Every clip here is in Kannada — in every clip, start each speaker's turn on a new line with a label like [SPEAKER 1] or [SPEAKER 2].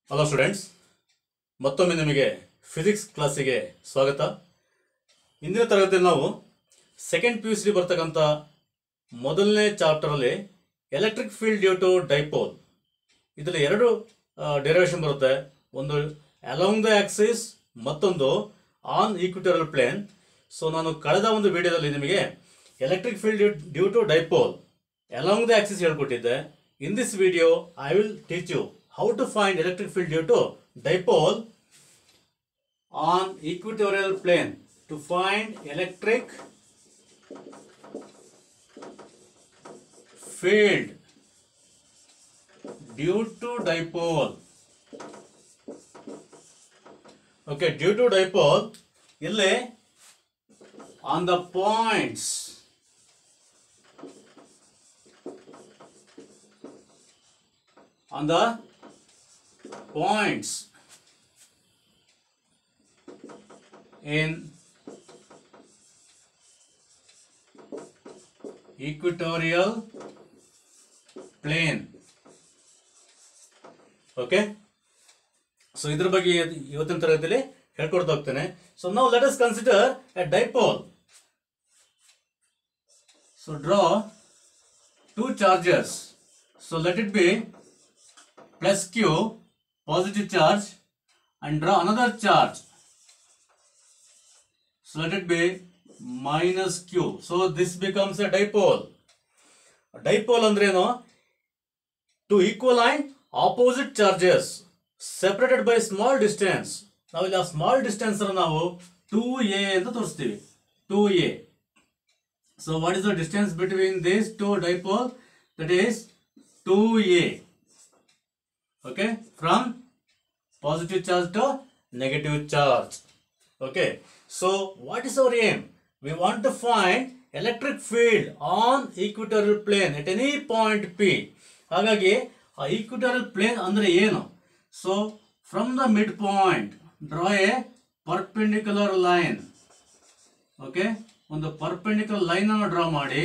[SPEAKER 1] ಹಲೋ ಸ್ಟೂಡೆಂಟ್ಸ್ ಮತ್ತೊಮ್ಮೆ ನಿಮಗೆ ಫಿಸಿಕ್ಸ್ ಕ್ಲಾಸಿಗೆ ಸ್ವಾಗತ ಇಂದಿನ ತರಗತಿಯಲ್ಲಿ ನಾವು ಸೆಕೆಂಡ್ ಪಿ ಯು ಸಿ ಬರ್ತಕ್ಕಂಥ ಮೊದಲನೇ ಚಾಪ್ಟರಲ್ಲಿ electric field due to dipole ಇದರಲ್ಲಿ ಎರಡು ಡೆರಿವೇಶನ್ ಬರುತ್ತೆ ಒಂದು ಅಲಾಂಗ್ ದ ಆಕ್ಸಿಸ್ ಮತ್ತೊಂದು ಆನ್ ಈಕ್ವಿಟೋರಿಯಲ್ ಪ್ಲೇನ್ ಸೊ ನಾನು ಕಳೆದ ಒಂದು ವಿಡಿಯೋದಲ್ಲಿ ನಿಮಗೆ electric field due to dipole along the axis ಹೇಳ್ಕೊಟ್ಟಿದ್ದೆ in this video I will teach you how to find electric field due to dipole on equatorial plane to find electric field due to dipole okay due to dipole ಇಲ್ಲಿ on the points on the points in equatorial plane okay so ಇದ್ರ ಬಗ್ಗೆ ಇವತ್ತು- ಇವತ್ತಿನ ತರಗತಿಯಲ್ಲಿ ಹೇಳ್ಕೊಡ್ತಾ ಹೋಗ್ತೇನೆ ಸೊ ನಾವು let us consider a dipole so draw two charges so let it be plus Q positive charge and draw another charge so let it be minus Q so this becomes a dipole dipole ಅಂದ್ರೇನು two equal and opposite charges separated by small distance ನಾವಿಲ್ಲಿ ಆ ಸ್ಮಾಲ್ ಡಿಸ್ಟೆನ್ಸ್ ನಾವು ಟೂ ಎ ಅಂತ ತೋರಿಸ್ತೀವಿ two a so what is the distance between this two dipole that is two a okay from positive charge to negative charge. Okay. So what is our aim? We want to find electric field on equatorial plane at any point P. ಹಾಗಾಗಿ ಆ ಈಕ್ವಿಟೋರಿಯಲ್ ಪ್ಲೇನ್ ಅಂದ್ರೆ ಏನು so from the mid point draw a perpendicular line okay ಒಂದು ಪರ್ಪೆಂಡಿಕ್ಯುಲರ್ ಲೈನ್ ಅನ್ನು ಡ್ರಾ ಮಾಡಿ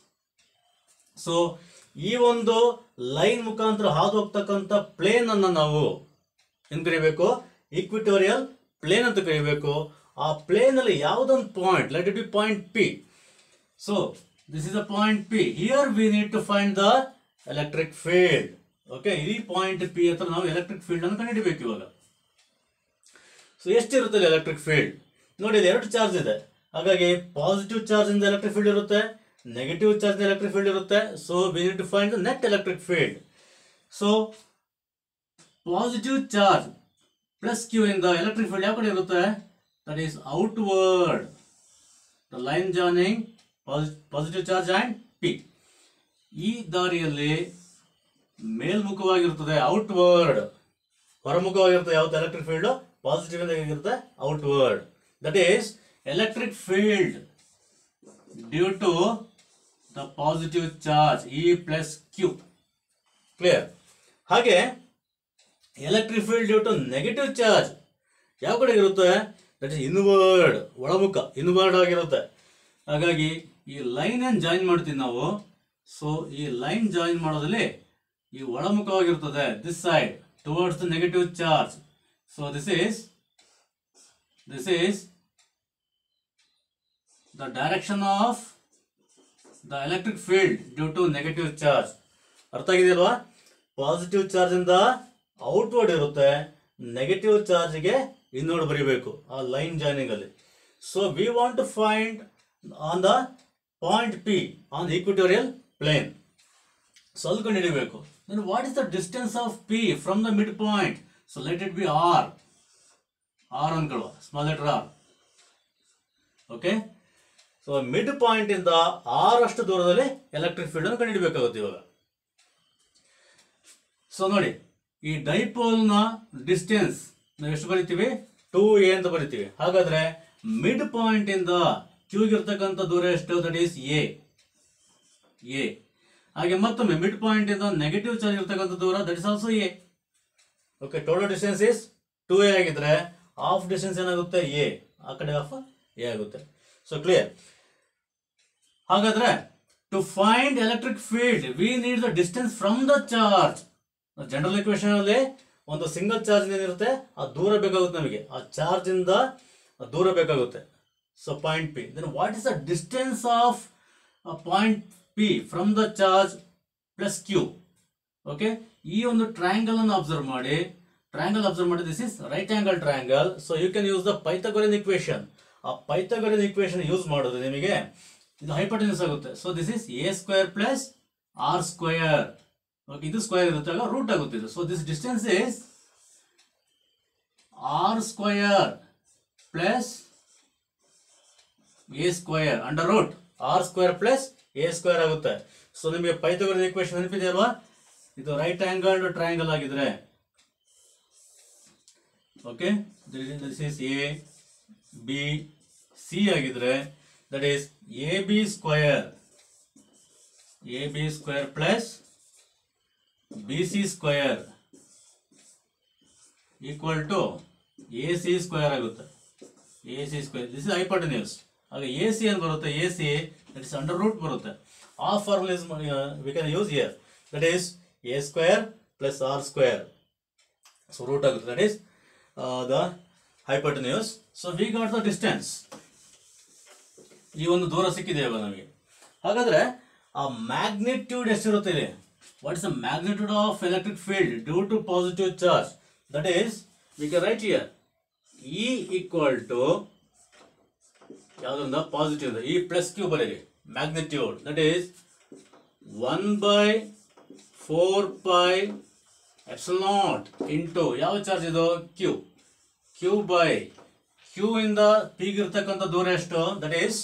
[SPEAKER 1] ಸೊ ಈ ಒಂದು ಲೈನ್ ಮುಖಾಂತರ ಹಾದು ಹೋಗ್ತಕ್ಕಂಥ ಪ್ಲೇನ್ ಅನ್ನ ನಾವು ಏನ್ ಕರಿಬೇಕು ಈಕ್ವಿಟೋರಿಯಲ್ ಪ್ಲೇನ್ ಅಂತ ಕರಿಬೇಕು ಆ ಪ್ಲೇನ್ ಅಲ್ಲಿ ಯಾವುದೊಂದು point let it be point P so this is a point P here we need to find the electric field okay ಈ ಪಾಯಿಂಟ್ ಪಿ ಹತ್ರ ನಾವು ಎಲೆಕ್ಟ್ರಿಕ್ ಫೀಲ್ಡ್ ಅನ್ನು ಕಂಡುಹಿಡಿಬೇಕು ಇವಾಗ ಸೊ ಎಷ್ಟಿರುತ್ತೆ ಎಲೆಕ್ಟ್ರಿಕ್ ಫೀಲ್ಡ್ ನೋಡಿ ಇಲ್ಲಿ ಎರಡು ಚಾರ್ಜ್ ಇದೆ ಹಾಗಾಗಿ ಪಾಸಿಟಿವ್ ಚಾರ್ಜ್ ಇಂದ ಎಲೆಕ್ಟ್ರಿಕ್ ಫೀಲ್ಡ್ ಇರುತ್ತೆ ನೆಗೆಟಿವ್ ಚಾರ್ಜ್ ಎಲೆಕ್ಟ್ರಿಕ್ ಫೀಲ್ಡ್ ಇರುತ್ತೆ so we need to find the net electric field so positive charge plus Q ಇಂದ ಎಲೆಕ್ಟ್ರಿಕ್ ಫೀಲ್ಡ್ ಯಾವ ಕಡೆ ಇರುತ್ತೆ that is outward the line joining positive charge and P ಈ ದಾರಿಯಲ್ಲಿ ಮೇಲ್ಮುಖವಾಗಿರುತ್ತದೆ ಔಟ್ವರ್ಡ್ ಹೊರಮುಖವಾಗಿರುತ್ತೆ ಯಾವ್ದು ಎಲೆಕ್ಟ್ರಿಕ್ ಫೀಲ್ಡ್ ಪಾಸಿಟಿವ್ ಇಂದ ಹೇಗಿರುತ್ತೆ outward that is electric field due to the positive charge E plus Q clear ಹಾಗೆ electric field due to negative charge ಯಾವ ಕಡೆ ಇರುತ್ತೆ ದಟ್ ಇಸ್ ಇನ್ವರ್ಡ್ ಒಳಮುಖ ಇನ್ವರ್ಡ್ ಆಗಿರುತ್ತೆ ಹಾಗಾಗಿ ಈ ಲೈನ್ ಏನು ಜಾಯಿನ್ ಮಾಡ್ತೀವಿ ನಾವು ಸೊ ಈ ಲೈನ್ ಜಾಯಿನ್ ಮಾಡೋದ್ರಲ್ಲಿ ಈ ಒಳಮುಖವಾಗಿರ್ತದೆ this side towards the negative charge so this is this is the direction of the electric field due to negative charge ಅರ್ಥ ಆಗಿದೆಯಲ್ವಾ ಪಾಸಿಟಿವ್ ಚಾರ್ಜ್ ಇಂದ ಔಟ್ವರ್ಡ್ ಇರುತ್ತೆ ನೆಗೆಟಿವ್ ಚಾರ್ಜ್ಗೆ ಇನ್ನೋಡ್ ಬರೀಬೇಕು ಆ ಲೈನ್ ಜಾಯ್ನಿಂಗ್ ಅಲ್ಲಿ so we want to find on the point P on equatorial plane so ಅಲ್ಲಿ ಕಂಡುಹಿಡಿಬೇಕು then what is the distance of P from the mid point so let it B R R ಅನ್ಕೊಳ್ಳುವ small letter R okay so mid point ಇಂದ ಆರ್ ಅಷ್ಟು ದೂರದಲ್ಲಿ ಎಲೆಕ್ಟ್ರಿಕ್ ಫೀಲ್ಡ್ ಅನ್ನು ಕಂಡುಹಿಡಬೇಕಾಗುತ್ತೆ ಇವಾಗ ಸೊ ನೋಡಿ ಈ ಡೈಪೋಲ್ ನ ಡಿಸ್ಟೆನ್ಸ್ ನಾವು ಎಷ್ಟು ಬರಿತೀವಿ ಟೂ ಎ ಅಂತ ಬರಿತೀವಿ ಹಾಗಾದ್ರೆ ಮಿಡ್ ಪಾಯಿಂಟ್ ಇಂದ ಕ್ಯೂಗಿರ್ತಕ್ಕಂಥ ದೂರ ಎಷ್ಟು ದಟ್ ಈಸ್ ಎ ಎ ಹಾಗೆ ಮತ್ತೊಮ್ಮೆ ಮಿಡ್ ಪಾಯಿಂಟ್ ಇಂದ ನೆಗೆಟಿವ್ ಚಾರ್ಜ್ ಇರ್ತಕ್ಕಂಥ ದೂರ that is also A okay total distance is two A ಆಗಿದ್ರೆ ಆಫ್ ಡಿಸ್ಟೆನ್ಸ್ ಏನಾಗುತ್ತೆ ಎ ಆ ಕಡೆ ಆಫ್ ಎ ಆಗುತ್ತೆ ಸೊ ಕ್ಲಿಯರ್ ಹಾಗಾದ್ರೆ to find electric field we need the distance from the charge general equation ಅಲ್ಲಿ ಒಂದು ಸಿಂಗಲ್ ಚಾರ್ಜ್ ಏನಿರುತ್ತೆ ಆ ದೂರ ಬೇಕಾಗುತ್ತೆ ನಮಗೆ ಆ ಚಾರ್ಜ್ ಇಂದ ಆ ದೂರ ಬೇಕಾಗುತ್ತೆ so point P then what is the distance of point P from the charge plus Q okay ಈ ಒಂದು ಟ್ರಯಾಂಗಲ್ ಅನ್ನು ಅಬ್ಸರ್ವ್ ಮಾಡಿ ಟ್ರಯಾಂಗಲ್ ಅಬ್ಸರ್ವ್ ಮಾಡಿ this is right angle triangle so you can use the Pythagorean equation ಆ ಪೈಥಾಗೋರಿಯನ್ ಇಕ್ವೇಶನ್ ಯೂಸ್ ಮಾಡೋದು ನಿಮಗೆ ಇದು ಹೈಪರ್ಟೆನ್ಸ್ ಆಗುತ್ತೆ so this is A square plus R square okay ಇದು ಸ್ಕ್ವೇರ್ ಇರುತ್ತೆ ಆಗ ರೂಟ್ ಆಗುತ್ತೆ ಇದು so this distance is R square plus A square under root R square plus A square ಆಗುತ್ತೆ ಸೊ ನಿಮಗೆ ಪೈಥಾಗೋರಿಯನ್ ಇಕ್ವೇಶನ್ ನೆನಪಿದೆ ಅಲ್ವಾ ಇದು ರೈಟ್ ಆಂಗಲ್ ಟ್ರಯಾಂಗಲ್ ಆಗಿದ್ರೆ okay this is A B C ಆಗಿದ್ರೆ that is A B square A B square plus B C square equal to A C square ಆಗುತ್ತೆ A C square this is hypotenuse ಆಗ ಎ ಸಿ ಏನು ಬರುತ್ತೆ A C that is under root ಬರುತ್ತೆ ಆ formula is we can use here that is A square plus R square so root ಆಗುತ್ತೆ that is the hypotenuse so we got the distance ಈ ಒಂದು ದೂರ ಸಿಕ್ಕಿದೆ ಇವಾಗ ನಮಗೆ ಹಾಗಾದ್ರೆ ಆ ಮ್ಯಾಗ್ನಿಟ್ಯೂಡ್ ಎಷ್ಟಿರುತ್ತೆ ಇಲ್ಲಿ what is the magnitude of electric field due to positive charge that is we can write here E equal to ಯಾವ್ದೊಂದು ಪಾಸಿಟಿವ್ ಇ ಪ್ಲಸ್ ಕ್ಯೂ ಬರೀರಿ magnitude that is one by four by epsilon naught into ಯಾವ ಚಾರ್ಜ್ ಇದು ಕ್ಯೂ ಕ್ಯೂ ಬೈ ಕ್ಯೂ ಇಂದ ಪಿಗ್ ಇರ್ತಕ್ಕಂಥ ದೂರ ಎಷ್ಟು that is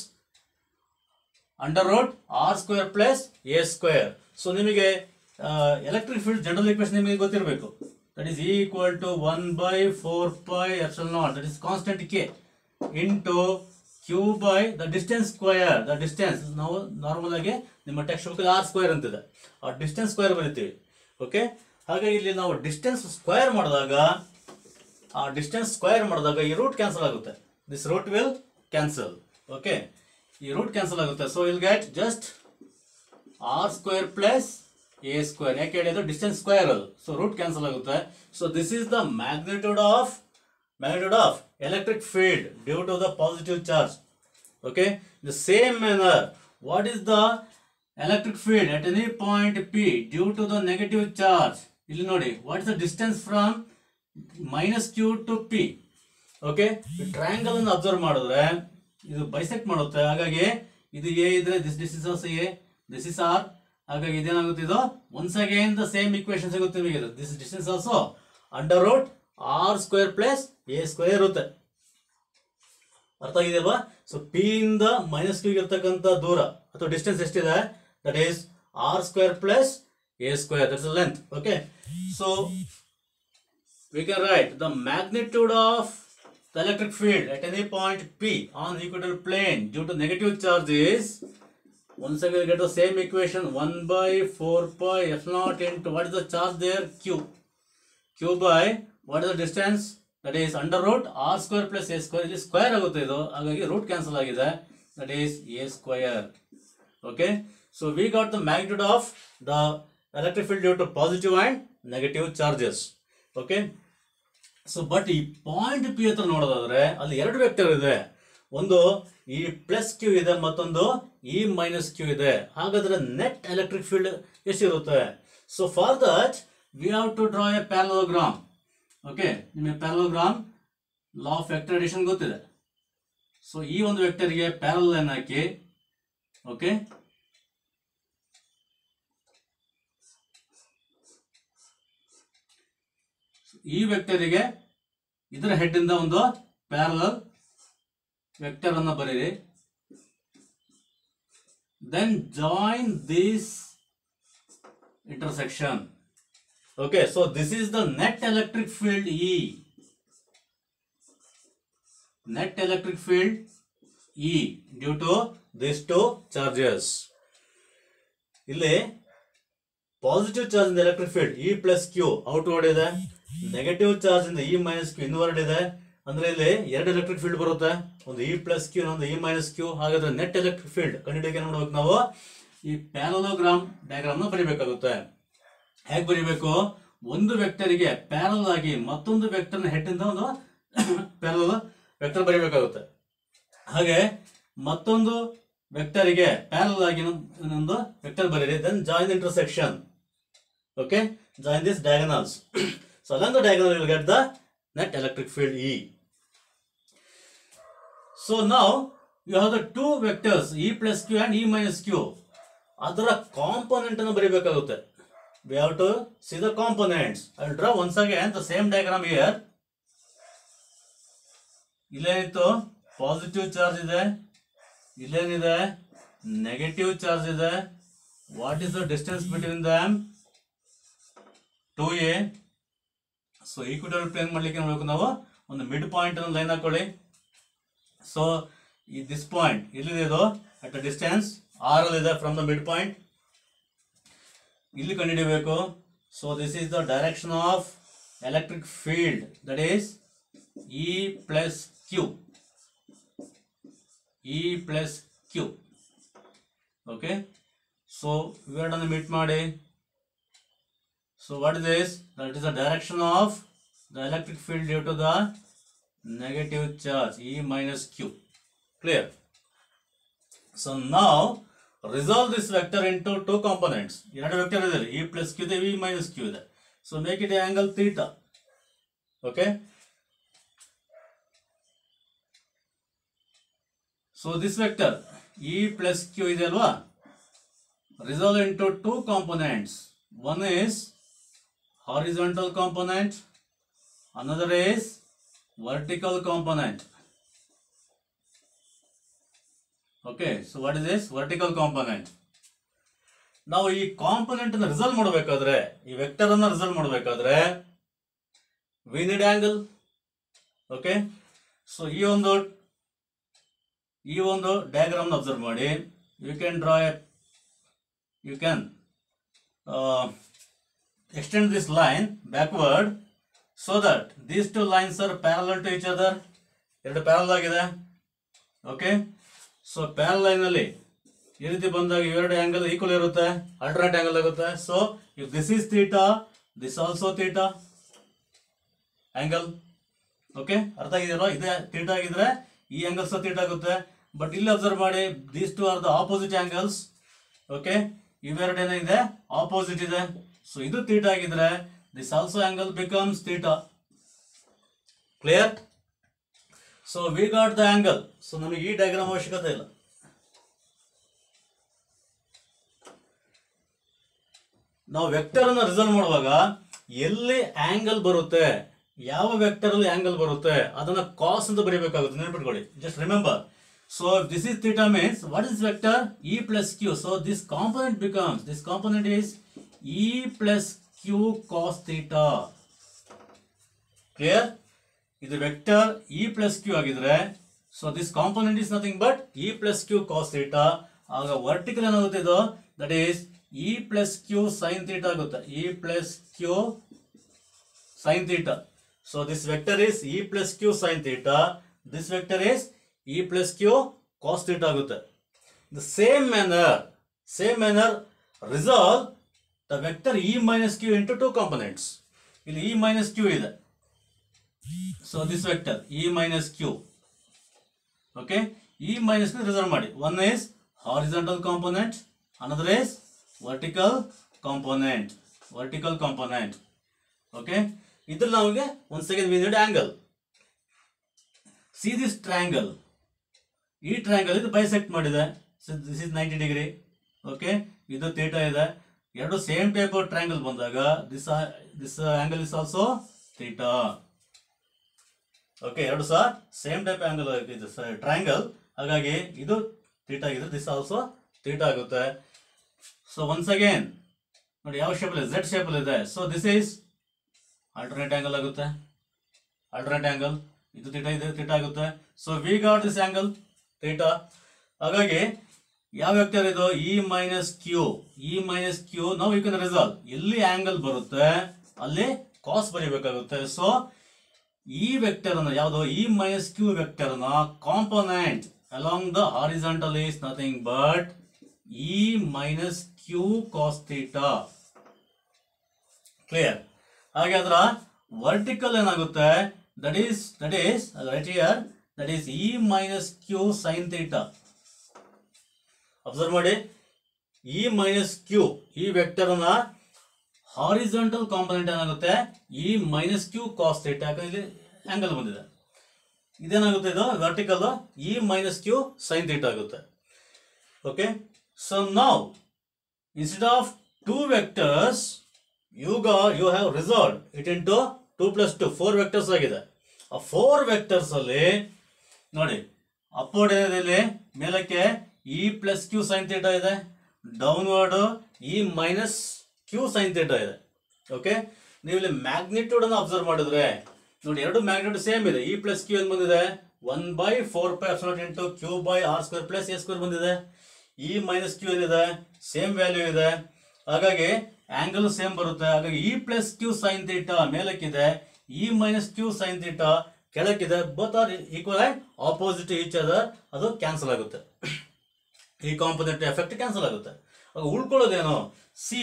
[SPEAKER 1] under root R square plus A square so ನಿಮಗೆ ಎಲೆಕ್ಟ್ರಿಕ್ ಫೀಲ್ಡ್ ಜನರಲ್ ಇಕ್ವೇಶನ್ ನಿಮಗೆ ಗೊತ್ತಿರಬೇಕು that is equal to one by four by epsilon naught that is constant K into Q by the distance square the distance ನಾವು ನಾರ್ಮಲ್ ಆಗಿ ನಿಮ್ಮ ಟೆಕ್ಸ್ಟ್ ಬುಕ್ ಆರ್ ಸ್ಕ್ವೇರ್ ಅಂತಿದೆ ಆ ಡಿಸ್ಟೆನ್ಸ್ ಸ್ಕ್ವೇರ್ ಬರಿತೀವಿ ಓಕೆ ಹಾಗಾಗಿ ಇಲ್ಲಿ ನಾವು ಡಿಸ್ಟೆನ್ಸ್ ಸ್ಕ್ವೇರ್ ಮಾಡಿದಾಗ ಆ ಡಿಸ್ಟೆನ್ಸ್ ಸ್ಕ್ವೇರ್ ಮಾಡಿದಾಗ ಈ ರೂಟ್ ಕ್ಯಾನ್ಸಲ್ ಆಗುತ್ತೆ this root will cancel okay ಈ ರೂಟ್ ಕ್ಯಾನ್ಸಲ್ ಆಗುತ್ತೆ so will get just R square plus A square ಯಾಕೆ ಹೇಳಿದ್ರೆ ಡಿಸ್ಟೆನ್ಸ್ ಸ್ಕ್ವೇರ್ ಅದು ಸೊ ರೂಟ್ ಕ್ಯಾನ್ಸಲ್ ಆಗುತ್ತೆ so this is the magnitude of magnitude of electric field due to the positive charge okay the same manner what is the electric field at any point p due to the negative charge ಇಲ್ಲಿ ನೋಡಿ what is the distance from minus q to p okay triangle ಅನ್ನು ಅಬ್ಸರ್ವ್ ಮಾಡಿದ್ರೆ ಇದು ಬೈಸೆಕ್ಟ್ ಮಾಡುತ್ತೆ ಹಾಗಾಗಿ ಇದು ಎ ಇದ್ರೆ this this is also A this is R ಹಾಗಾಗಿ ಇದೇನಾಗುತ್ತೆ ಇದು once again the same equation ಸಿಗುತ್ತೆ ನಿಮಗೆ ಇದು this distance also under root R square plus A square ಇರುತ್ತೆ ಅರ್ಥ ಆಗಿದೆಯಲ್ವಾ ಸೊ ಪಿ ಇಂದ ಮೈನಸ್ ಕ್ಯೂಗೆ ಇರ್ತಕ್ಕಂಥ ದೂರ ಅಥವಾ ಡಿಸ್ಟೆನ್ಸ್ ಎಷ್ಟಿದೆ that is R square plus A square that's length okay so we can write the magnitude of the electric field at any point P on the equatorial plane due to negative charge is once again we get the same equation 1 by 4 pi f naught into what is the charge there Q Q by what is the distance that is under root R square plus A square ಇಲ್ಲಿ ಸ್ಕ್ವೇರ್ ಆಗುತ್ತೆ ಇದು ಹಾಗಾಗಿ ರೂಟ್ ಕ್ಯಾನ್ಸಲ್ ಆಗಿದೆ that is A square okay so we got the magnitude of the electric field due to positive and negative charges okay so but ಈ ಪಾಯಿಂಟ್ ಪಿ ಹತ್ರ ನೋಡೋದಾದ್ರೆ ಅಲ್ಲಿ ಎರಡು ವೆಕ್ಟರ್ ಇದೆ ಒಂದು ಈ ಪ್ಲಸ್ ಕ್ಯೂ ಇದೆ ಮತ್ತೊಂದು ಈ ಮೈನಸ್ ಕ್ಯೂ ಇದೆ ಹಾಗಾದ್ರೆ ನೆಟ್ ಎಲೆಕ್ಟ್ರಿಕ್ ಫೀಲ್ಡ್ ಎಷ್ಟಿರುತ್ತೆ so for that we have to draw a parallelogram okay ನಿಮಗೆ parallelogram law of vector addition ಗೊತ್ತಿದೆ ಸೊ ಈ ಒಂದು ವೆಕ್ಟರ್ಗೆ ಪ್ಯಾರಲ್ ಲೈನ್ ಹಾಕಿ ಓಕೆ ಈ ವೆಕ್ಟರಿಗೆ ಇದರ ಹೆಡ್ ಇಂದ ಒಂದು ಪ್ಯಾರಲಲ್ ವೆಕ್ಟರ್ ಅನ್ನ ಬರೀರಿ then join this intersection okay so this is the net electric field e net electric field e due to these two charges ಇಲ್ಲಿ ಪಾಸಿಟಿವ್ ಚಾರ್ಜ್ ಇಂದ electric field E plus Q outward ಇದೆ ನೆಗೆಟಿವ್ ಚಾರ್ಜ್ ಇಂದ ಇ ಮೈನಸ್ ಕ್ಯೂ ಇನ್ವರ್ಡ್ ಇದೆ ಅಂದ್ರೆ ಇಲ್ಲಿ ಎರಡು ಎಲೆಕ್ಟ್ರಿಕ್ ಫೀಲ್ಡ್ ಬರುತ್ತೆ ಒಂದು ಇ ಪ್ಲಸ್ ಕ್ಯೂ ಒಂದು ಇ ಮೈನಸ್ ಕ್ಯೂ ಹಾಗಾದ್ರೆ ನೆಟ್ ಎಲೆಕ್ಟ್ರಿಕ್ ಫೀಲ್ಡ್ ಕಂಡುಹಿಡಿಯಕ್ಕೆ ಏನ್ ಮಾಡ್ಬೇಕು ನಾವು ಈ ಪ್ಯಾರಲೋಗ್ರಾಮ್ ಡಯಾಗ್ರಾಮ್ ನ ಬರಿಬೇಕಾಗುತ್ತೆ ಹೇಗೆ ಬರಿಬೇಕು ಒಂದು ವೆಕ್ಟರಿಗೆ ಪ್ಯಾರಲ್ ಆಗಿ ಮತ್ತೊಂದು ವೆಕ್ಟರ್ನ ಹೆಡ್ ಇಂದ ಒಂದು ಪ್ಯಾರಲ್ ವೆಕ್ಟರ್ ಬರೀಬೇಕಾಗುತ್ತೆ ಹಾಗೆ ಮತ್ತೊಂದು ವೆಕ್ಟರಿಗೆ ಪ್ಯಾರಲ್ ಆಗಿ ಇನ್ನೊಂದು ವೆಕ್ಟರ್ ಬರೀರಿ then join intersection okay join this diagonals so along the diagonal you will get the net electric field E. So now you have the two vectors E plus Q and E minus Q. ಅದರ ಕಾಂಪೊನೆಂಟ್ ಅನ್ನು ಬರೀಬೇಕಾಗುತ್ತೆ we have to see the components i will draw once again the same diagram here ಇಲ್ಲೇನಿತ್ತು ಪಾಸಿಟಿವ್ ಚಾರ್ಜ್ ಇದೆ ಇಲ್ಲೇನಿದೆ ನೆಗೆಟಿವ್ ಚಾರ್ಜ್ ಇದೆ what is the distance between them two A so equatorial plane ಮಾಡ್ಲಿಕ್ಕೆ ಏನ್ ಮಾಡ್ಬೇಕು ನಾವು ಒಂದು ಮಿಡ್ ಪಾಯಿಂಟ್ ಅನ್ನು ಲೈನ್ ಹಾಕೊಳ್ಳಿ ಸೊ ಈ ದಿಸ್ ಪಾಯಿಂಟ್ ಎಲ್ಲಿದೆ ಇದು ಅಟ್ ಅ ಡಿಸ್ಟೆನ್ಸ್ ಆರ್ ಅಲ್ಲಿ ಇದೆ ಫ್ರಮ್ ದ ಮಿಡ್ ಪಾಯಿಂಟ್ ಇಲ್ಲಿ ಕಂಡುಹಿಡಿಯಬೇಕು so this is the direction of electric field that is E plus Q E plus Q okay so ಇವೆರಡನ್ನು ಮೀಟ್ ಮಾಡಿ So what is this? That is the direction of the electric field due to the negative charge E minus Q. Clear? So now resolve this vector into two components. ಎರಡು ವೆಕ್ಟರ್ ಇದೆ E plus Q ಇದೆ E minus Q ಇದೆ. So make it a angle theta. Okay? So this vector E plus Q ಇದೆ ಅಲ್ವಾ resolve into two components. One is horizontal component, another is vertical component. Okay, so what is this? Vertical component. ನಾವು ಈ ಕಾಂಪೊನೆಂಟ್ ಅನ್ನು ರಿಸಲ್ವ್ ಮಾಡಬೇಕಾದ್ರೆ ಈ ವೆಕ್ಟರ್ ಅನ್ನ ರಿಸಲ್ವ್ ಮಾಡಬೇಕಾದ್ರೆ we need angle okay so ಈ ಒಂದು ಈ ಒಂದು ಡಯಾಗ್ರಾಮ್ ಅಬ್ಸರ್ವ್ ಮಾಡಿ you can draw you can extend this line backward so that these two lines are parallel to each other ಎರಡು ಪ್ಯಾರಲ್ ಆಗಿದೆ ಓಕೆ ಸೊ ಪ್ಯಾರಲ್ ಲೈನ್ ಅಲ್ಲಿ ಈ ರೀತಿ ಬಂದಾಗ ಇವೆರಡು ಆಂಗಲ್ ಈಕ್ವಲ್ ಇರುತ್ತೆ ಅಲ್ಟರ್ನೇಟ್ ಆಂಗಲ್ ಆಗುತ್ತೆ so if this is theta this also theta angle okay ಅರ್ಥ ಆಗಿದೆಯಲ್ಲ ಇದೆ ಥೀಟಾ ಆಗಿದ್ರೆ ಈ ಆಂಗಲ್ ಸಹ ಥೀಟಾ ಆಗುತ್ತೆ ಬಟ್ ಇಲ್ಲಿ ಅಬ್ಸರ್ವ್ ಮಾಡಿ these two are the opposite angles okay ಇವೆರಡು ಏನಿದೆ ಆಪೋಸಿಟ್ ಇದೆ ಸೊ ಇದು ಥೀಟಾ ಆಗಿದ್ರೆ this also angle becomes theta clear so we got the angle so ನಮಗೆ ಈ ಡಯಾಗ್ರಾಮ್ ಅವಶ್ಯಕತೆ ಇಲ್ಲ ನಾವು ವೆಕ್ಟರ್ ಅನ್ನ ರಿಸಲ್ವ್ ಮಾಡುವಾಗ ಎಲ್ಲಿ ಆಂಗಲ್ ಬರುತ್ತೆ ಯಾವ ವೆಕ್ಟರ್ ಅಲ್ಲಿ ಆಂಗಲ್ ಬರುತ್ತೆ ಅದನ್ನ ಕಾಸ್ ಅಂತ ಬರೀಬೇಕಾಗುತ್ತೆ ನೆನಪಿಟ್ಕೊಳ್ಳಿ just remember so this is theta means what is vector E plus Q so this component becomes this component is E plus Q cos theta clear ಇದು ವೆಕ್ಟರ್ ಇ ಪ್ಲಸ್ ಕ್ಯೂ ಆಗಿದ್ರೆ so this component is nothing but E plus Q cos theta ಆಗ ವರ್ಟಿಕಲ್ ಏನಾಗುತ್ತೆ ಇದು that is E plus Q sine theta ಆಗುತ್ತೆ E plus Q sine theta so this vector is E plus Q sine theta this vector is E plus Q cos theta ಆಗುತ್ತೆ the same manner same manner resolve the vector E minus Q into two components ಇಲ್ಲಿ ಇ ಮೈನಸ್ ಕ್ಯೂ ಇದೆ so this vector E minus Q okay E minus resolve ಮಾಡಿ one is horizontal component another is vertical component vertical component okay ಇದ್ರಲ್ಲಿ ನಮಗೆ ಒಂದು second we need angle see this triangle ಈ ಟ್ರಯಾಂಗಲ್ ಇದು ಬೈಸೆಕ್ಟ್ ಮಾಡಿದೆ this is ninety degree okay ಇದು ಥೀಟಾ ಇದೆ ಎರಡು ಸೇಮ್ ಟೈಪ್ ಟ್ರಯಾಂಗಲ್ ಬಂದಾಗ this this angle is also theta okay ಎರಡು ಸಹ ಸೇಮ್ ಟೈಪ್ ಆಂಗಲ್ ಇದು ಟ್ರಯಾಂಗಲ್ ಹಾಗಾಗಿ ಇದು ಥೀಟಾ ಆಗಿದೆ ದಿಸ್ ಆಲ್ಸೋ ಥೀಟಾ ಆಗುತ್ತೆ ಸೊ ಒನ್ಸ್ ಅಗೇನ್ ನೋಡಿ ಯಾವ ಶೇಪ್ ಅಲ್ಲಿ ಝೆಡ್ ಶೇಪ್ ಅಲ್ಲಿ ಇದೆ so this is alternate angle ಆಗುತ್ತೆ ಆಲ್ಟರ್ನೇಟ್ ಆಂಗಲ್ ಇದು ಥೀಟಾ ಇದೆ ಥೀಟಾ ಆಗುತ್ತೆ so we got this angle theta ಹಾಗಾಗಿ ಯಾವ ವೆಕ್ಟರ್ ಇದು E minus Q E minus Q ನಾವು ಯು ಕ್ಯಾನ್ ರಿಸಾಲ್ವ್ ಎಲ್ಲಿ ಆಂಗಲ್ ಬರುತ್ತೆ ಅಲ್ಲಿ ಕಾಸ್ ಬರೀಬೇಕಾಗುತ್ತೆ ಸೊ ಈ ವೆಕ್ಟರ್ ಅನ್ನ ಯಾವುದು ಇ ಮೈನಸ್ ಕ್ಯೂ ವೆಕ್ಟರ್ ನ component along the horizontal is nothing but E minus Q cos theta clear ಹಾಗೆ ಅದರ ವರ್ಟಿಕಲ್ ಏನಾಗುತ್ತೆ that is that is right here that is E minus Q sine theta observe ಮಾಡಿ ಇ ಮೈನಸ್ ಕ್ಯೂ ಈ ವೆಕ್ಟರ್ನ ಹಾರಿಜಾಂಟಲ್ ಕಾಂಪೊನೆಂಟ್ ಏನಾಗುತ್ತೆ E minus Q cos theta ಯಾಕಂದ್ರೆ ಇಲ್ಲಿ ಆಂಗಲ್ ಬಂದಿದೆ ಇದೇನಾಗುತ್ತೆ ಇದು vertical E minus Q sine theta ಆಗುತ್ತೆ ಓಕೆ ಸೊ ನಾವು instead of two vectors you got you have resolved it into 2 plus 2 4 vectors ಆಗಿದೆ ಆ 4 vectors ಅಲ್ಲಿ ನೋಡಿ ಅಪ್ವರ್ಡ್ ಏನಿದೆ ಮೇಲಕ್ಕೆ E plus Q sine theta ಇದೆ downward E minus Q sine theta ಇದೆ ಓಕೆ ನೀವು ಇಲ್ಲಿ ಮ್ಯಾಗ್ನಿಟ್ಯೂಡ್ ಅನ್ನು ಅಬ್ಸರ್ವ್ ಮಾಡಿದ್ರೆ ನೋಡಿ ಎರಡು ಮ್ಯಾಗ್ನಿಟ್ಯೂಡ್ ಸೇಮ್ ಇದೆ ಇ ಪ್ಲಸ್ ಕ್ಯೂ ಏನು ಬಂದಿದೆ one by four pi epsilon naught into Q by R square plus A square ಬಂದಿದೆ ಇ ಮೈನಸ್ ಕ್ಯೂ ಏನಿದೆ ಸೇಮ್ ವ್ಯಾಲ್ಯೂ ಇದೆ ಹಾಗಾಗಿ ಆಂಗಲ್ ಸೇಮ್ ಬರುತ್ತೆ ಹಾಗಾಗಿ E plus Q sine theta ಮೇಲಕ್ಕಿದೆ E minus Q sine theta ಕೆಳಕ್ಕಿದೆ both are equal and opposite each other ಅದು ಕ್ಯಾನ್ಸಲ್ ಆಗುತ್ತೆ ಈ ಕಾಂಪೊನೆಂಟ್ ಎಫೆಕ್ಟ್ ಕ್ಯಾನ್ಸಲ್ ಆಗುತ್ತೆ ಆಗ ಉಳ್ಕೊಳ್ಳೋದೇನು see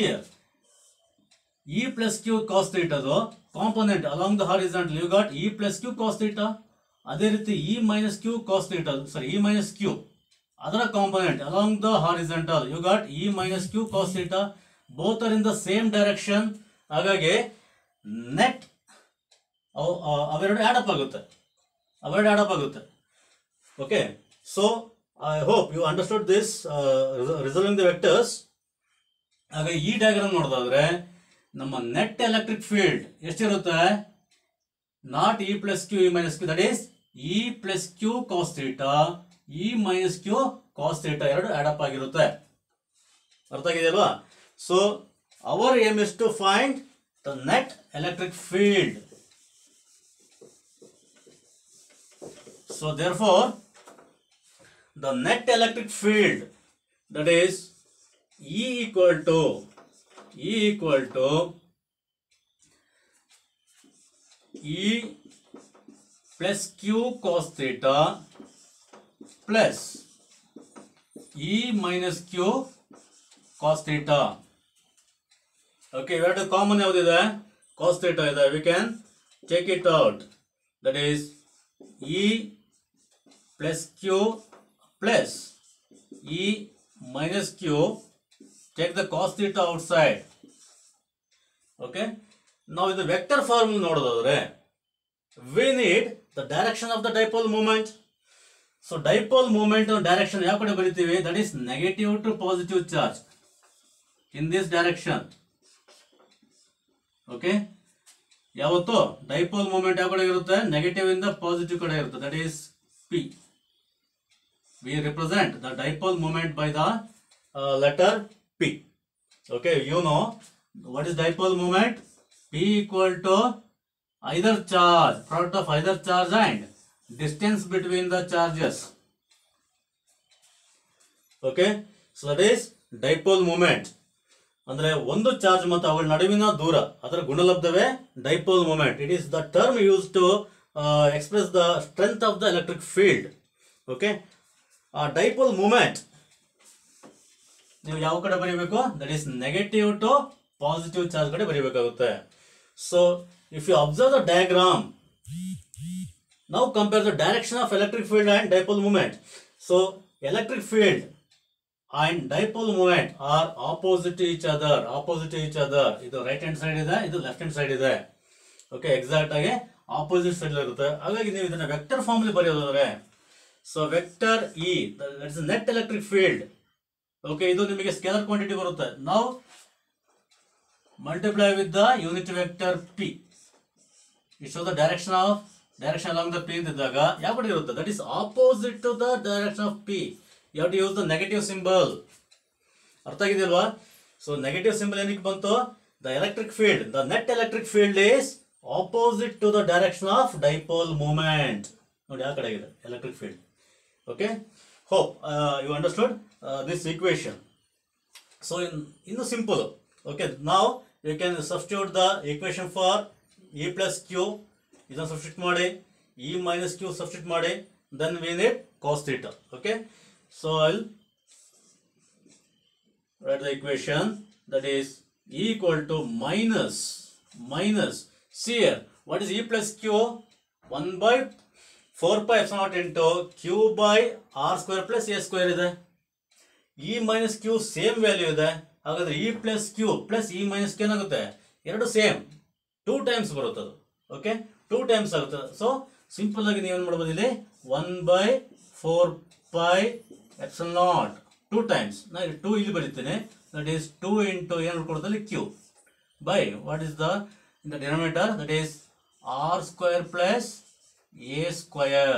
[SPEAKER 1] E plus Q cos ಥೀಟದು component along the horizontal you got E plus Q cos theta ಅದೇ ರೀತಿ E minus Q cos theta sorry E minus Q ಅದರ component along the horizontal you got E minus Q cos theta both are in the same direction ಹಾಗಾಗಿ ನೆಟ್ ಅವೆರಡು ಆ್ಯಡ್ ಅಪ್ ಆಗುತ್ತೆ ಅವೆರಡು ಆ್ಯಡ್ ಅಪ್ ಆಗುತ್ತೆ okay so I hope you understood this resolving the vectors ಹಾಗೆ ಈ ಡಯಾಗ್ರಾಮ್ ನೋಡೋದಾದ್ರೆ ನಮ್ಮ ನೆಟ್ ಎಲೆಕ್ಟ್ರಿಕ್ ಫೀಲ್ಡ್ ಎಷ್ಟಿರುತ್ತೆ not E plus Q E minus Q that is E plus Q cos theta E minus Q cos theta ಎರಡು ಆಡಪ್ ಆಗಿರುತ್ತೆ ಅರ್ಥ ಆಗಿದೆಯಲ್ವಾ so our aim is to find the net electric field so there the net electric field that is E equal to E equal to E plus Q cos theta plus E minus Q cos theta okay ಇವೆರಡು ಕಾಮನ್ ಯಾವುದಿದೆ ಕಾಸ್ ಥೀಟಾ ಇದೆ we can take it out that is E plus Q plus E minus Q take the cos theta outside okay ನಾವು ಇದು ವೆಕ್ಟರ್ ಫಾರ್ಮ್ ನೋಡೋದಾದ್ರೆ we need the direction of the dipole moment so dipole moment direction ಯಾವ ಕಡೆ ಬರಿತೀವಿ that is negative to positive charge in this direction okay ಯಾವತ್ತು ಡೈಪೋಲ್ ಮೂಮೆಂಟ್ ಯಾವ ಕಡೆ ಇರುತ್ತೆ ನೆಗೆಟಿವ್ ಇಂದ ಪಾಸಿಟಿವ್ ಕಡೆ ಇರುತ್ತೆ that is P we represent the dipole moment by the letter P okay you know what is dipole moment p equal to either charge product of either charge and distance between the charges okay so that is dipole moment ಅಂದ್ರೆ ಒಂದು ಚಾರ್ಜ್ ಮತ್ತು ಅವುಗಳ ನಡುವಿನ ದೂರ ಅದರ ಗುಣಲಬ್ಧವೇ dipole moment it is the term use to express the strength of the electric field okay ಆ ಡೈಪೋಲ್ ಮೂಮೆಂಟ್ ನೀವು ಯಾವ ಕಡೆ ಬರೀಬೇಕು that is negative to positive charge ಕಡೆ ಬರೀಬೇಕಾಗುತ್ತೆ so if you observe the diagram ನಾವು compare the direction of electric field and dipole moment so electric field and dipole moment are opposite each other opposite each other ಇದು ರೈಟ್ ಹ್ಯಾಂಡ್ ಸೈಡ್ ಇದೆ ಇದು ಲೆಫ್ಟ್ ಹ್ಯಾಂಡ್ ಸೈಡ್ ಇದೆ ಓಕೆ ಎಕ್ಸಾಕ್ಟ್ ಆಗಿ ಆಪೋಸಿಟ್ ಸೈಡ್ ಇರುತ್ತೆ ಹಾಗಾಗಿ ನೀವು ಇದನ್ನ ವೆಕ್ಟರ್ ಫಾರ್ಮ್ ಅಲ್ಲಿ ಬರೆಯೋದಾದ್ರೆ so vector E it's net electric field okay ಇದು ನಿಮಗೆ ಸ್ಕೇಲರ್ ಕ್ವಾಂಟಿಟಿ ಬರುತ್ತೆ ನಾವು multiply with the unit vector p it shows the direction of direction along the p ಅಂತಿದ್ದಾಗ ಯಾವ ಕಡೆ ಇರುತ್ತೆ that is opposite to the direction of P you to use the negative symbol ಅರ್ಥ ಆಗಿದೆಯಲ್ವಾ ಸೊ ನೆಗೆಟಿವ್ ಸಿಂಬಲ್ ಏನಕ್ಕೆ ಬಂತು the electric field the net electric field is opposite to the direction of dipole moment ನೋಡಿ ಆ ಕಡೆ ಆಗಿದೆ electric field okay hope you understood this equation so in ಇನ್ನು ಸಿಂಪಲ್ ಓಕೆ ನಾವು you can substitute the equation for E plus Q ಇದನ್ನು ಸಬ್ಸ್ಟಿಟ್ಯೂಟ್ ಮಾಡಿ ಇ ಮೈನಸ್ ಕ್ಯೂ ಸಬ್ಸ್ಟಿಟ್ಯೂಟ್ ಮಾಡಿ then we need cos theta okay so I'll write the equation that is E equal to minus minus see here what is e plus q 1 by 4 pi epsilon naught into q by r square plus a square ಇದೆ E minus Q same value ಇದೆ ಹಾಗಾದ್ರೆ E plus Q plus E minus Q ಏನಾಗುತ್ತೆ ಎರಡು ಸೇಮ್ ಟೂ ಟೈಮ್ಸ್ ಬರುತ್ತೆ ಅದು ಓಕೆ ಟೂ ಟೈಮ್ಸ್ ಆಗುತ್ತೆ ಸೊ ಸಿಂಪಲ್ ಆಗಿ ನೀವೇನು ಮಾಡ್ಬೋದು ಇಲ್ಲಿ one by four pi epsilon naught two times ನಾ ಇಲ್ಲಿ ಟೂ ಇಲ್ಲಿ ಬರೀತೇನೆ ದಟ್ ಈಸ್ ಟೂ ಇಂಟು ಏನು ಕೊಡ್ತಲ್ಲಿ Q by what is the in the denominator that is R square plus A square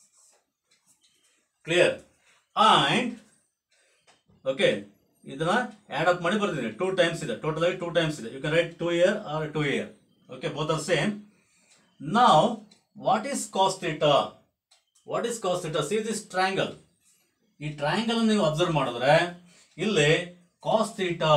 [SPEAKER 1] clear and okay ಇದನ್ನ ಆಡ್ ಅಪ್ ಮಾಡಿ ಬರ್ತೀನಿ ಟೂ ಟೈಮ್ಸ್ ಇದೆ ಟೋಟಲ್ ಆಗಿ ಟೂ ಟೈಮ್ಸ್ ಇದೆ you can write two year or two here okay both are same ನಾವ್ what is cos theta what is cos theta see this triangle ಈ ಟ್ರಯಾಂಗಲ್ ನೀವು ಅಬ್ಸರ್ವ್ ಮಾಡಿದ್ರೆ ಇಲ್ಲಿ cos theta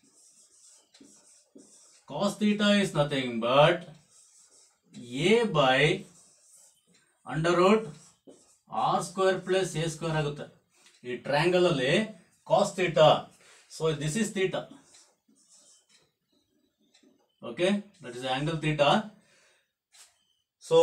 [SPEAKER 1] cos theta is nothing but A by under root R square plus A square ಆಗುತ್ತೆ ಈ ಟ್ರಯಾಂಗಲ್ ಅಲ್ಲಿ cos theta so this is theta okay that is angle theta so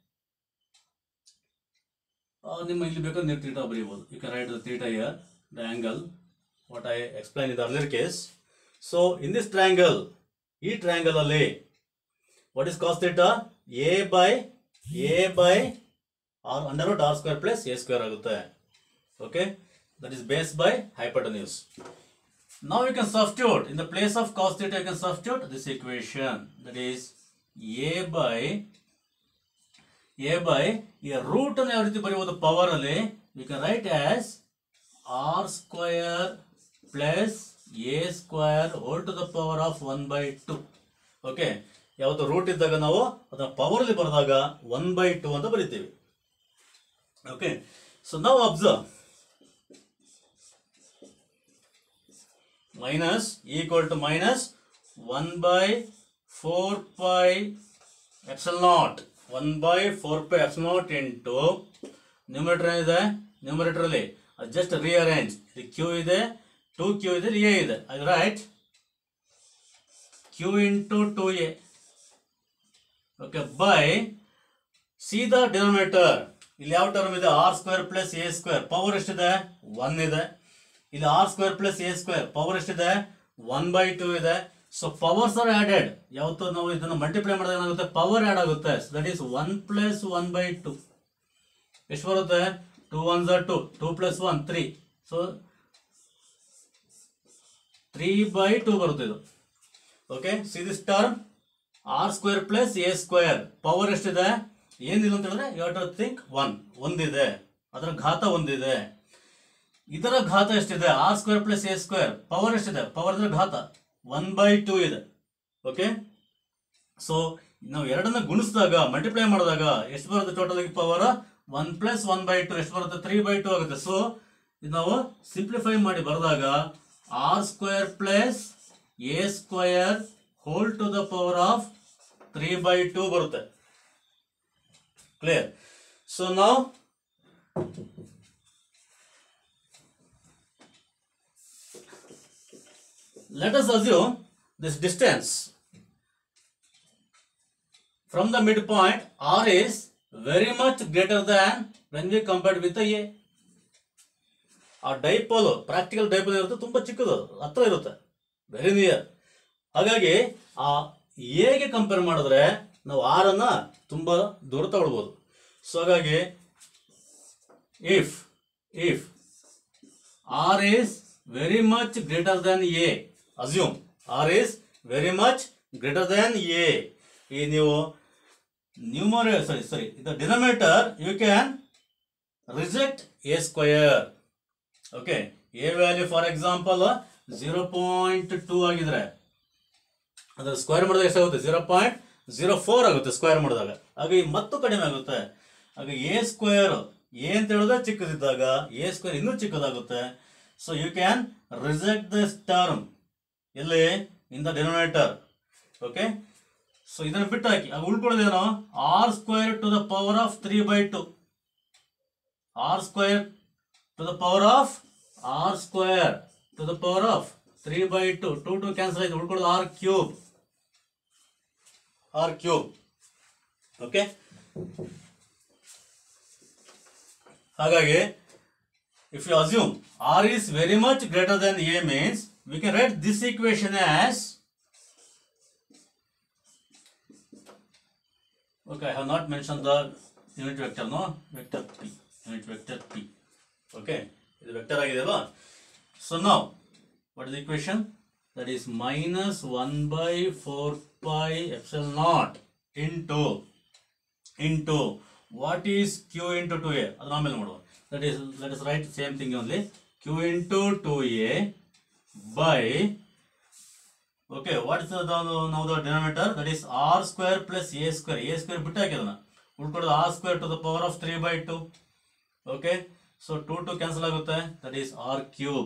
[SPEAKER 1] ನಿಮ್ಮ ಇಲ್ಲಿ ಬೇಕಾದ್ರೆ ನೀವು ಥೀಟಾ ಬರೀಬಹುದು you can write the theta here the angle what I explain in the earlier case so in this triangle ಈ ಟ್ರಯಾಂಗಲ್ ಅಲ್ಲಿ what is cos theta A by A by R under root R square plus A square ಆಗುತ್ತೆ okay that is based by hypotenuse now you can substitute in the place of cos theta you can substitute this equation that is a by a by ಈ ರೂಟ್ ಅನ್ನು ಯಾವ ರೀತಿ ಬರೆಯುವುದು ಪವರ್ ಅಲ್ಲಿ you can write as R square plus A square whole to the power of one by two okay ಯಾವತ್ತು ರೂಟ್ ಇದ್ದಾಗ ನಾವು ಅದನ್ನ ಪವರ್ ಅಲ್ಲಿ ಬರೆದಾಗ ಒನ್ ಬೈ ಟು ಅಂತ ಬರಿತೀವಿ ಓಕೆ ಸೊ ನಾವು observe minus equal to minus 1 by 4 pi epsilon naught 1 by 4 pi epsilon naught into numerator ಏನಿದೆ numerator ಅಲ್ಲಿ ಜಸ್ಟ್ rearrange ಇದು q ಇದೆ 2q ಇದೆ ಇಲ್ಲಿ a ಇದೆ ಅದು write q into 2a okay by see the denominator ಇಲ್ಲಿ ಯಾವ ಟರ್ಮ್ ಇದೆ R square plus A square power ಎಷ್ಟಿದೆ ಒನ್ ಇದೆ ಇಲ್ಲಿ R square plus A square power ಎಷ್ಟಿದೆ ಒನ್ ಬೈ ಟೂ ಇದೆ ಸೊ ಪವರ್ಸ್ ಆರ್ ಆಡೆಡ್ ಯಾವತ್ತು ನಾವು ಇದನ್ನು ಮಲ್ಟಿಪ್ಲೈ ಮಾಡಿದಾಗ ಏನಾಗುತ್ತೆ ಪವರ್ ಆಡ್ ಆಗುತ್ತೆ that is one plus one by two ಎಷ್ಟು ಬರುತ್ತೆ ಟೂ ಒನ್ ಝ two two plus one three so three by two ಬರುತ್ತೆ ಇದು okay see this term R square plus A square power ಎಷ್ಟಿದೆ ಏನಿಲ್ಲ ಅಂತ ಹೇಳಿದ್ರೆ ಯು ಟು ಥಿಂಕ್ ಒನ್ ಒಂದಿದೆ ಅದರ ಘಾತ ಒಂದಿದೆ ಇದರ ಘಾತ ಎಷ್ಟಿದೆ R square plus A square power ಎಷ್ಟಿದೆ ಪವರ್ ಅಂದ್ರೆ ಘಾತ ಒನ್ ಬೈ ಟೂ ಇದೆ ಓಕೆ ಸೊ ನಾವು ಎರಡನ್ನ ಗುಣಿಸಿದಾಗ ಮಲ್ಟಿಪ್ಲೈ ಮಾಡಿದಾಗ ಎಷ್ಟು ಬರುತ್ತೆ ಟೋಟಲ್ ಆಗಿ power one plus one by two ಎಷ್ಟು ಬರುತ್ತೆ ತ್ರೀ ಬೈ ಟು ಆಗುತ್ತೆ ಸೊ ಇದು ನಾವು ಸಿಂಪ್ಲಿಫೈ ಮಾಡಿ ಬರೆದಾಗ R square plus A square whole to the power of three by two ಬರುತ್ತೆ ಕ್ಲಿಯರ್ ಸೊ ನಾವು let us assume this distance from the midpoint r is very much greater than when we compared with the a ಆ ಡೈಪೋಲ್ ಪ್ರಾಕ್ಟಿಕಲ್ ಡೈಪೋಲ್ ಇರುತ್ತೆ ತುಂಬಾ ಚಿಕ್ಕದು ಅದು, ಹತ್ರ ಇರುತ್ತೆ ವೆರಿ ನಿಯರ್ ಹಾಗಾಗಿ ಆ ಎಗೆ ಕಂಪೇರ್ ಮಾಡಿದ್ರೆ ನಾವು ಆರ್ ಅನ್ನ ತುಂಬಾ ದೂರ ತಗೊಳ್ಬೋದು ಸೊ ಹಾಗಾಗಿ if if R is very much greater than A. Assume R is very much greater than A. ಈ ನೀವು ನ್ಯೂಮರೇ ಸಾರಿ ಸಾರಿ ಇದು denominator you can reject A square okay A value for example zero point two ಆಗಿದ್ರೆ ಅದರ ಸ್ಕ್ವೇರ್ ಮಾಡಿದಾಗ ಎಷ್ಟಾಗುತ್ತೆ ಜೀರೋ ಪಾಯಿಂಟ್ ಜೀರೋ ಫೋರ್ ಆಗುತ್ತೆ ಸ್ಕ್ವೇರ್ ಮಾಡಿದಾಗ ಆಗ ಈ ಮತ್ತು ಕಡಿಮೆ ಆಗುತ್ತೆ ಆಗ ಎ ಸ್ಕ್ವೇರ್ ಎ ಅಂತ ಹೇಳಿದ್ರೆ ಚಿಕ್ಕದಿದ್ದಾಗ ಎ ಸ್ಕ್ವೇರ್ ಇನ್ನೂ ಚಿಕ್ಕದಾಗುತ್ತೆ so you can reject this term ಎಲ್ಲಿ in the denominator okay so ಇದನ್ನು ಬಿಟ್ಟು ಹಾಕಿ ಆಗ ಉಳ್ಕೊಳ್ಳೋದೇನು R square to the power of three by two R square to the power of R square to the power of three by two two two cancel ಆಯ್ತು ಉಳ್ಕೊಳ್ಳೋದು R cube R cube okay ಹಾಗಾಗಿ if you assume r is very much greater than a means we can write this equation as okay i have not mentioned the unit vector no vector p unit vector p okay ಇದು ವೆಕ್ಟರ್ ಆಗಿದೆ ಅಲ್ವಾ ಸೊ ನಾವು what is equation that is minus one by four pi epsilon naught into into what is Q into two A ಅದು ಆಮೇಲೆ ಮಾಡುವ that is that is right same thing only Q into two A by okay what is ನಾವು the denominator that is R square plus A square A square ಬಿಟ್ಟು ಹಾಕಿದನ ಉಳ್ಕೊಡೋದು R square to the power of three by two okay so two two cancel ಆಗುತ್ತೆ that is R cube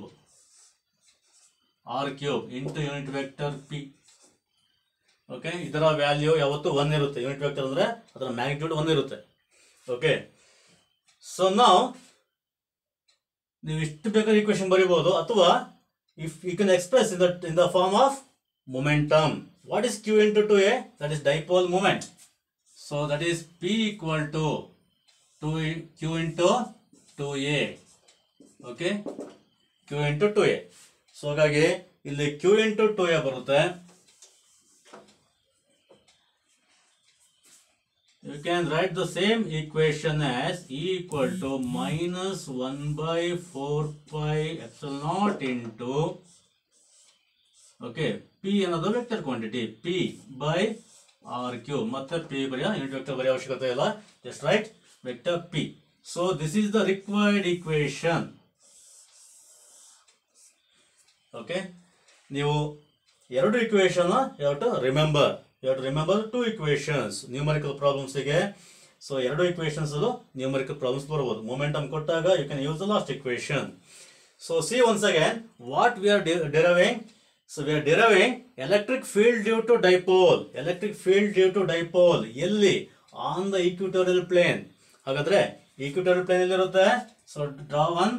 [SPEAKER 1] R cube into unit vector P okay ಇದರ ವ್ಯಾಲ್ಯೂ ಯಾವತ್ತು ಒನ್ ಇರುತ್ತೆ ಯೂನಿಟ್ ವೆಕ್ಟರ್ ಅಂದ್ರೆ ಅದರ ಮ್ಯಾಗ್ನಿಟ್ಯೂಡ್ ಒನ್ ಇರುತ್ತೆ ಓಕೆ ಸೊ ನಾವು ನೀವು ಇಷ್ಟು ಬೇಕಾದ್ರೆ ಈಕ್ವೇಶನ್ ಬರೀಬಹುದು ಅಥವಾ if you can express in the in the form of momentum what is Q into two A that is dipole moment so that is P equal to to Q into two A okay Q into two A so ಹಾಗಾಗಿ ಇಲ್ಲಿ ಕ್ಯೂ ಇಂಟು ಟು ಎ ಬರುತ್ತೆ you can write the same equation as E equal to minus 1 by 4 pi epsilon naught into okay P ಅನ್ನೋದು vector quantity P by R cube ಮತ್ತೆ P ಬರೆಯ ಯೂನಿಟ್ ವೆಕ್ಟರ್ ಬರೆಯ ಅವಶ್ಯಕತೆ ಇಲ್ಲ just write vector P so this is the required equation okay ನೀವು ಎರಡು ಇಕ್ವೇಶನ್ ಯಾವ to remember you to remember two equations numerical ಪ್ರಾಬ್ಲಮ್ಸ್ಗೆ ಸೊ ಎರಡು ಇಕ್ವೇಶನ್ಸ್ ಅದು ನ್ಯೂಮರಿಕಲ್ ಪ್ರಾಬ್ಲಮ್ಸ್ ಬರ್ಬೋದು ಮೊಮೆಂಟಮ್ ಕೊಟ್ಟಾಗ you can use the last equation so see once again what we are deriving so we are deriving electric field due to dipole electric field due to dipole ಎಲ್ಲಿ ಆನ್ ದ ಈಕ್ವಿಟೋರಿಯಲ್ ಪ್ಲೇನ್ ಹಾಗಾದ್ರೆ ಈಕ್ವಿಟೋರಿಯಲ್ ಪ್ಲೇನ್ ಎಲ್ಲಿರುತ್ತೆ so draw one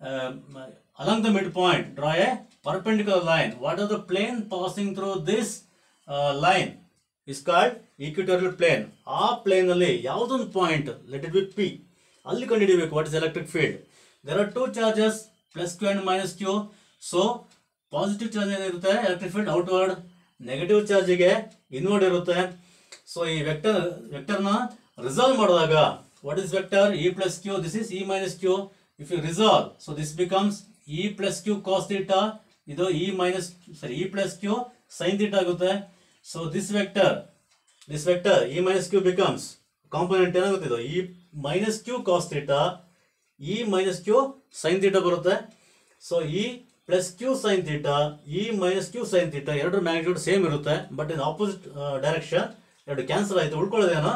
[SPEAKER 1] along the midpoint draw a perpendicular line what are the plane passing through this uh, line is called equatorial plane ಆ plane ಅಲ್ಲಿ ಯಾವುದೊಂದು point let it be P ಅಲ್ಲಿ ಕಂಡುಹಿಡಿಯಬೇಕು what is electric field there are two charges plus Q and minus Q so positive charge ಏನಿರುತ್ತೆ ಎಲೆಕ್ಟ್ರಿಕ್ ಫೀಲ್ಡ್ ಔಟ್ವರ್ಡ್ ನೆಗೆಟಿವ್ ಚಾರ್ಜಿಗೆ ಇನ್ವರ್ಡ್ ಇರುತ್ತೆ ಸೊ ಈ ವೆಕ್ಟರ್ ವೆಕ್ಟರ್ನ ರಿಸಾಲ್ವ್ ಮಾಡಿದಾಗ what is vector E plus Q this is E minus Q if you resolve so this becomes E plus Q cos theta ಇದು E minus sorry E plus Q sine theta ಆಗುತ್ತೆ so this vector this vector E minus Q becomes component ಏನಾಗುತ್ತೆ ಇದು E minus Q cos theta E minus Q sine theta ಬರುತ್ತೆ so E plus Q sine theta E minus Q sine theta ಎರಡರ ಮ್ಯಾಗ್ನಿಟ್ಯೂಡ್ ಸೇಮ್ ಇರುತ್ತೆ ಬಟ್ ಇನ್ ಆಪೋಸಿಟ್ ಡೈರೆಕ್ಷನ್ ಎರಡು ಕ್ಯಾನ್ಸಲ್ ಆಯ್ತು ಉಳ್ಕೊಳ್ಳೋದೇನೋ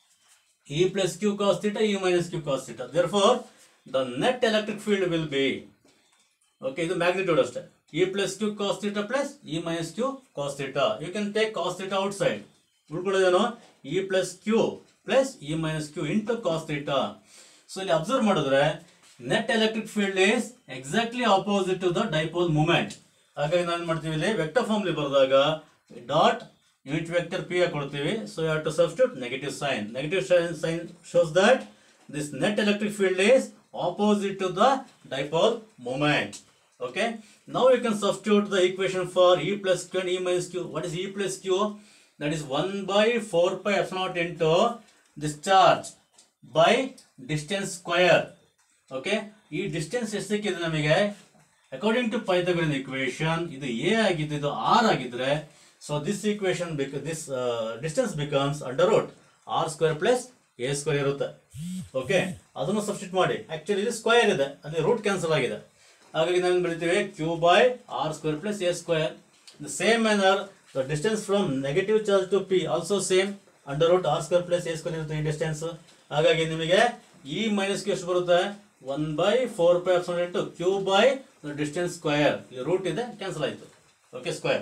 [SPEAKER 1] E plus Q cos theta, E minus Q cos theta. Therefore, the net electric field will be, okay, ಇದು magnitude ಅಷ್ಟೇ. E plus Q cos theta plus E minus Q cos theta. You can take cos theta outside. ಉಳ್ಕೊಳ್ಳೋದೇನೋ E plus Q plus E minus Q into cos theta. So ಇಲ್ಲಿ ಅಬ್ಸರ್ವ್ ಮಾಡಿದ್ರೆ net electric field is exactly opposite to the dipole moment ಹಾಗಾಗಿ ನಾವು ಏನ್ ಮಾಡ್ತೀವಿ ಇಲ್ಲಿ ವೆಕ್ಟರ್ ಫಾರ್ಮ್ಲಿ ಬರೆದಾಗ ಡಾಟ್ ಯೂನಿಟ್ ವೆಕ್ಟರ್ ಪಿ ಕೊಡ್ತೀವಿ so you to substitute negative sign negative sign shows that this net electric field is opposite to the dipole moment okay now you can substitute the equation for E plus Q and E minus Q what is E plus Q that is one by four pi F naught into this charge by distance square okay ಈ ಡಿಸ್ಟೆನ್ಸ್ ಎಷ್ಟು ಸಿಕ್ಕಿದೆ ನಮಗೆ ಅಕಾರ್ಡಿಂಗ್ ಟು ಪೈಥಾಗರನ್ ಇಕ್ವೇಶನ್ ಇದು ಎ ಆಗಿದ್ದು ಇದು ಆರ್ ಆಗಿದ್ರೆ so this equation this distance becomes under root R square plus A square ಇರುತ್ತೆ ಓಕೆ ಅದನ್ನು ಸಬ್ಸ್ಟಿಟ್ ಮಾಡಿ ಆಕ್ಚುಲಿ ಇದು ಸ್ಕ್ವೇರ್ ಇದೆ ಅಲ್ಲಿ ರೂಟ್ ಕ್ಯಾನ್ಸಲ್ ಆಗಿದೆ ಹಾಗಾಗಿ ನಾವೇನು ಬರೀತೀವಿ Q by R square plus A square the same manner the distance from negative charge to P also same under root R square plus A square ಇರುತ್ತೆ ಈ ಡಿಸ್ಟೆನ್ಸ್ ಹಾಗಾಗಿ ನಿಮಗೆ ಈ ಮೈನಸ್ ಕ್ಯೂ ಎಷ್ಟು ಬರುತ್ತೆ one by four pi epsilon into Q by distance square ಈ ರೂಟ್ ಇದೆ ಕ್ಯಾನ್ಸಲ್ ಆಯಿತು okay square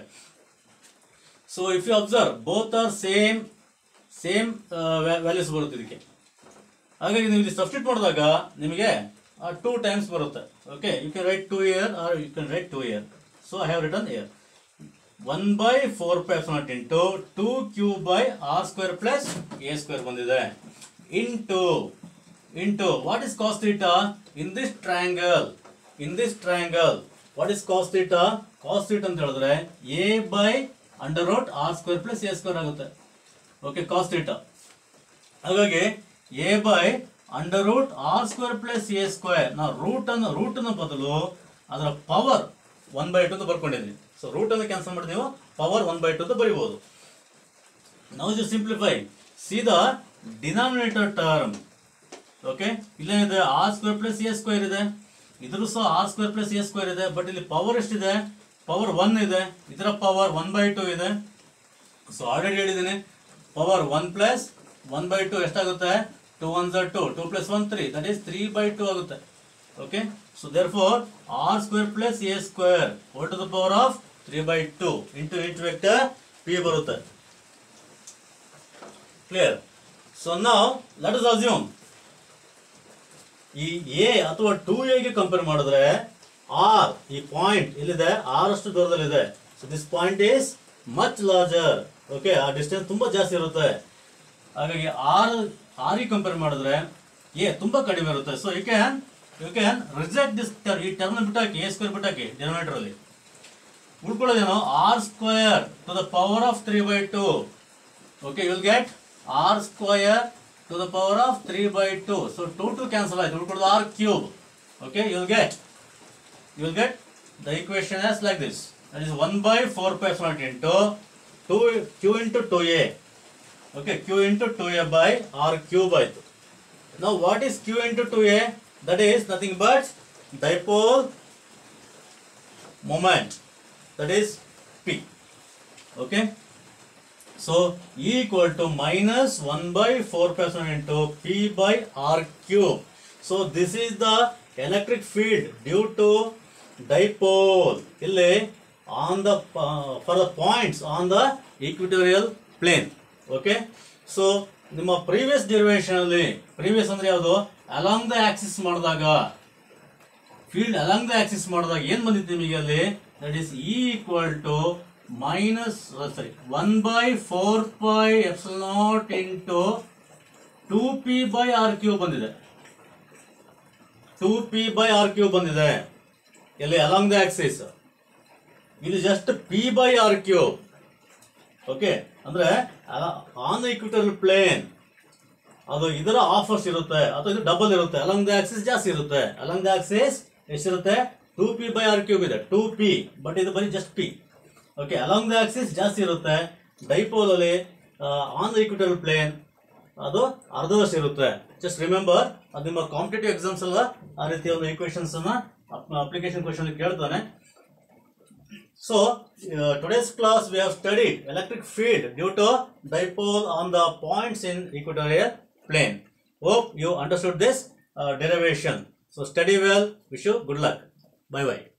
[SPEAKER 1] so if you observe both are same same values ಬರುತ್ತೆ ಇದಕ್ಕೆ ಹಾಗಾಗಿ ನೀವು ಇಲ್ಲಿ ಸಬ್ಸ್ಟಿಟ್ ಮಾಡಿದಾಗ ನಿಮಗೆ ಟೂ ಟೈಮ್ಸ್ ಬರುತ್ತೆ okay you can write two year or you can write two E so I have written E one by four pi naught into two Q by R square plus A square ಬಂದಿದೆ into into what is cos theta in this triangle in this triangle what is cos theta cos theta ಅಂತ ಹೇಳಿದ್ರೆ A by under root R square plus A square ಆಗುತ್ತೆ ಓಕೆ ಕಾಸ್ ಥೀಟಾ ಹಾಗಾಗಿ A by under root R square plus A square ನಾವು ರೂಟ್ ಅನ್ನು ರೂಟ್ ಅನ್ನು ಬದಲು ಅದರ ಪವರ್ ಒನ್ ಬೈ ಟು ಅಂತ ಬರ್ಕೊಂಡಿದ್ವಿ ಸೊ ರೂಟ್ ಅನ್ನು ಕ್ಯಾನ್ಸಲ್ ಮಾಡಿ ನೀವು ಪವರ್ ಒನ್ ಬೈ ಟು ಅಂತ ಬರಿಬಹುದು ನಾವು you simplify see the denominator term okay ಇಲ್ಲೇನಿದೆ R square plus A square ಇದೆ ಇದ್ರೂ ಸಹ R square plus A square ಇದೆ ಬಟ್ ಇಲ್ಲಿ ಪವರ್ ಎಷ್ಟಿದೆ ಪವರ್ ಒನ್ ಇದೆ ಇದರ ಪವರ್ ಒನ್ ಬೈ ಟು ಇದೆ ಸೊ ಆಲ್ರೆಡಿ ಹೇಳಿದ್ದೀನಿ power one plus one by two ಎಷ್ಟಾಗುತ್ತೆ two one are two two plus one three that is three by two ಆಗುತ್ತೆ okay so therefore R square plus A square whole to the power of three by two into into vector P ಬರುತ್ತೆ ಕ್ಲಿಯರ್ ಸೊ ನಾವು ಲೆಟ್ ಇಸ್ ಅಸ್ಯೂಮ್ ಈ ಎ ಅಥವಾ ಟೂ ಎಗೆ ಕಂಪೇರ್ ಮಾಡಿದ್ರೆ ಆರ್ ಈ ಪಾಯಿಂಟ್ ಇಲ್ಲಿದೆ ಆರ್ ಅಷ್ಟು ದೂರದಲ್ಲಿದೆ so this point is much larger okay ಆ ಡಿಸ್ಟೆನ್ಸ್ ತುಂಬಾ ಜಾಸ್ತಿ ಇರುತ್ತೆ ಹಾಗಾಗಿ ಆರ್ ಆರ್ ಈ ಕಂಪೇರ್ ಮಾಡಿದ್ರೆ ಎ ತುಂಬಾ ಕಡಿಮೆ ಇರುತ್ತೆ so you can you can reject this ಈ ಟರ್ಮ್ ಬಿಟ್ಟಾಕಿ ಎ ಸ್ಕ್ವೇರ್ ಬಿಟ್ಟಾಕಿ ಡಿನೋಮಿನೇಟರ್ ಅಲ್ಲಿ ಉಳ್ಕೊಳ್ಳೋದೇನು R square to the power of three by two okay will get R square to the power of three by two so two two cancel ಆಯ್ತು ಉಳ್ಕೊಳ್ಳೋದು R cube okay you will get you will get the equation as like this that is one by four pi naught into two Q into two A okay Q into two A by R cube ಆಯ್ತು ನಾವು what is Q into two A that is nothing but dipole moment that is p okay so e equal to minus 1 by 4 percent into p by r cube so this is the electric field due to dipole ಇಲ್ಲಿ on the uh, for the points on the equatorial plane okay so ನಿಮ್ಮ ಪ್ರೀವಿಯಸ್ ಡಿರಿವೇಶನ್ ಅಲ್ಲಿ ಪ್ರೀವಿಯಸ್ ಅಂದ್ರೆ ಯಾವುದು ಅಲಾಂಗ್ ದ ಆಕ್ಸಿಸ್ ಮಾಡಿದಾಗ ಫೀಲ್ಡ್ ಅಲಾಂಗ್ ದ ಆಕ್ಸಿಸ್ ಮಾಡಿದಾಗ ಏನ್ ಬಂದಿತ್ತು ನಿಮಗೆ ಅಲ್ಲಿ that is E equal to minus sorry one by four pi epsilon naught into two P by R cube ಬಂದಿದೆ two P by R cube ಬಂದಿದೆ ಎಲ್ಲಿ ಅಲಾಂಗ್ ದ ಆಕ್ಸಿಸ್ ಇದು just P by R cube okay ಅಂದ್ರೆ ಆನ್ ದ ಇಕ್ವಿಟಲ್ ಪ್ಲೇನ್ ಅದು ಇದರ ಆಫರ್ಸ್ ಇರುತ್ತೆ ಅಥವಾ ಇದು ಡಬಲ್ ಇರುತ್ತೆ ಅಲಾಂಗ್ ದ ಆಕ್ಸಿಸ್ ಜಾಸ್ತಿ ಇರುತ್ತೆ ಅಲಾಂಗ್ ದ ಆಕ್ಸಿಸ್ ಎಷ್ಟಿರುತ್ತೆ two P by R cube ಇದೆ ಟೂ ಪಿ ಬಟ್ ಇದು ಬರೀ just P okay along the axis ಜಾಸ್ತಿ ಇರುತ್ತೆ ಡೈಪೋಲ್ ಅಲ್ಲಿ ಆನ್ ದ ಇಕ್ವಿಟಲ್ ಪ್ಲೇನ್ ಅದು ಅರ್ಧದಷ್ಟು ಇರುತ್ತೆ ಜಸ್ಟ್ ರಿಮೆಂಬರ್ ಅದು ನಿಮ್ಮ ಕಾಂಪಿಟೇಟಿವ್ ಎಕ್ಸಾಮ್ಸ್ ಎಲ್ಲ ಆ ರೀತಿ ಒಂದು ಈಕ್ವೇಶನ್ಸ್ ಅನ್ನ ಅಪ್ಲಿಕೇಶನ್ ಕ್ವಶನ್ ಕೇಳ್ತಾನೆ So, uh, today's class we have studied electric field due to dipole on the points in equatorial plane. Hope you understood this uh, derivation. So, study well. Wish you good luck. Bye bye.